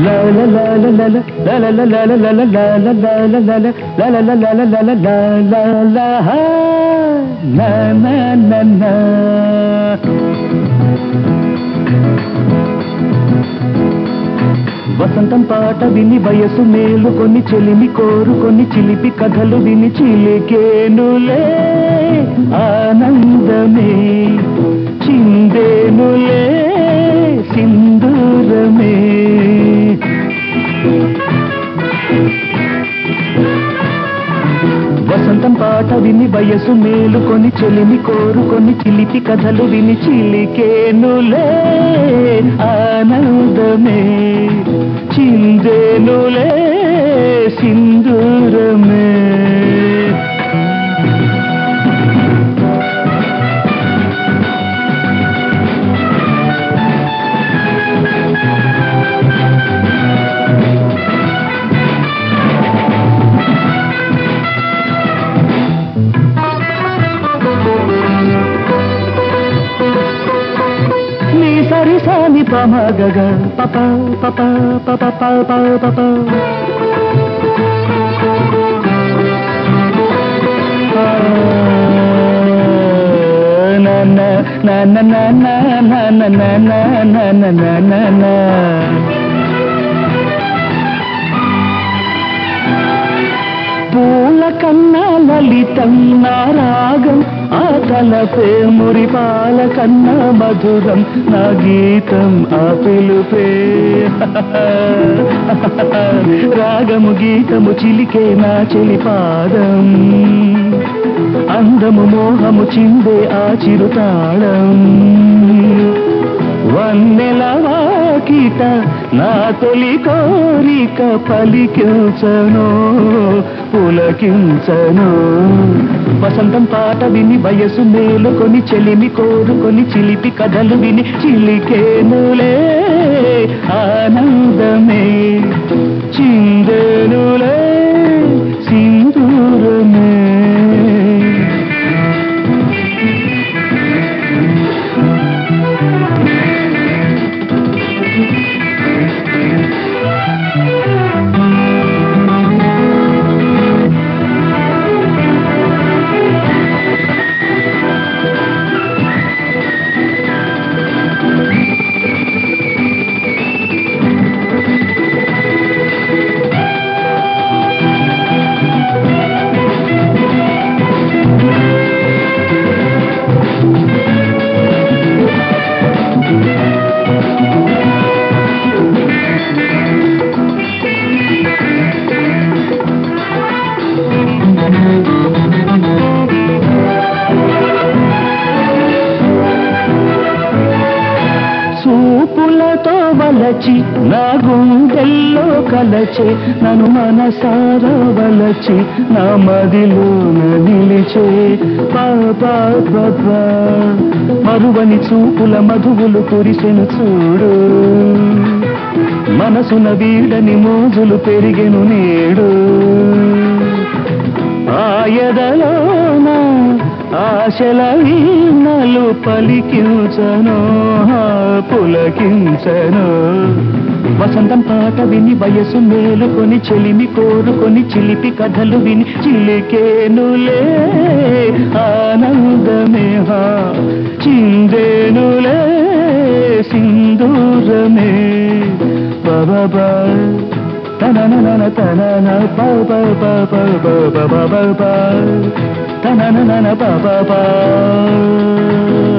వసంతం పాట విని వయసు మేలు కొన్ని చెలిమి కోరుకొని చిలిపి కథలు విని చిలికేనులే ఆనందమే చిందేనులే సింధూరమే వసంతం పాట విని వయసు మేలుకొని చెలిమి కోరుకొని చిలిపి కథలు విని చిలికేనులే ఆనందమే చిందేనులే సింధూరమే నీ సరి సాని పమగగ పప పప పప పప పప పూల కన్నా లలితం నా రాగం ఆ తలపే మురిపాల కన్నా మధురం నా గీతం ఆ పిలుపే రాగము గీతము చిలికే నా చెలిపాదం అందము మోహము చిందే ఆ చిరుతాళం వన్నెల వాకిట నా తొలి కోరిక పలికించను పులకించను వసంతం పాట విని వయసు మేలుకొని చెలిమి కోరుకొని చిలిపి కథలు విని చిలికేనులే ఆనందమే చిందెనులే సింధూరమే చూపులతో వలచి నా గుండెల్లో కలచే నన్ను మనసారా వలచి నా మదిలో నిలిచే పాపా పాపా మరువని చూపుల మధువులు కురిసెను చూడు మనసున వీడని మోజులు పెరిగెను నేడు ఆయదలోన ఆశల వీణలు పలికించను పులకించను వసంతం పాట విని వయసు మేలుకొని చెలిమి కోరుకొని చిలిపి కథలు విని చిలికేనులే ఆనందమే హా చిందేనులే సింధూరమే బాబా తననన తనన ప ప ప ప ప ప ప ప ప తననన ప ప ప